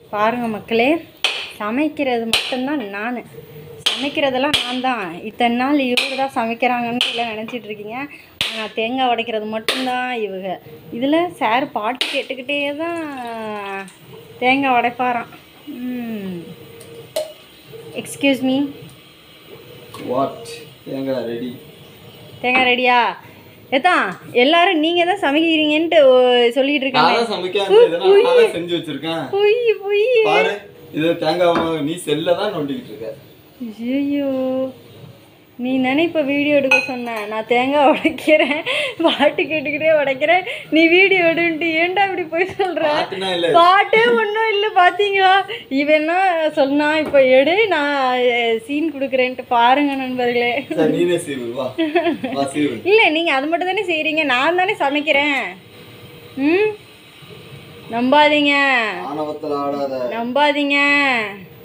பாருங்க மக்களே சமைக்கிறது மட்டும்தான் நான் சமைக்கிறதெல்லாம் நான் தான் இத்தனை நாள் இவங்க தான் சமைக்கிறாங்கன்னு எல்லாம் நினச்சிட்டு இருக்கீங்க ஆனால் தேங்காய் உடைக்கிறது மட்டும்தான் இவங்க இதில் சார் பாட்டு கேட்டுக்கிட்டே தான் தேங்காய் உடைப்பாராம் எக்ஸ்கியூஸ் மீ வாட் தேங்காய் ரெடி தேங்காய் ரெடியா ஏத்தான் எல்லாரும் நீங்கள் தான் சமைக்கிறீங்கன்ட்டு ஓ, சொல்லிட்டு நான் இருக்காங்க தான் சமைக்காம இதெல்லாம் நான் தான் செஞ்சு வச்சிருக்கேன் பொய் பொய் பாரு இது தேங்காய் மாவு நீ செல்ல தான் நோண்டிக்கிட்டு இருக்க ஐயோ நீ தானே இப்போ வீடியோ எடுக்க சொன்ன நான் தேங்காய் உடைக்கிறேன் பாட்டு கேட்டுக்கிட்டே உடைக்கிறேன் நீ வீடியோ எடுன்ட்டு ஏன்டா இப்படி போய் சொல்ற பாட்டுனா இல்ல பாட்டே ஒன்றும் இல்லை பார்த்தீங்களா இவன்னா சொன்னா இப்போ எடு நான் சீன் கொடுக்குறேன்ட்டு பாருங்க நண்பர்களே சரி நீனே சீவு வா வா சீவு இல்லை நீங்கள் அது மட்டும் தானே செய்கிறீங்க நான் தானே சமைக்கிறேன் ம் நம்பாதீங்க ஆணவத்தில் ஆடாத நம்பாதீங்க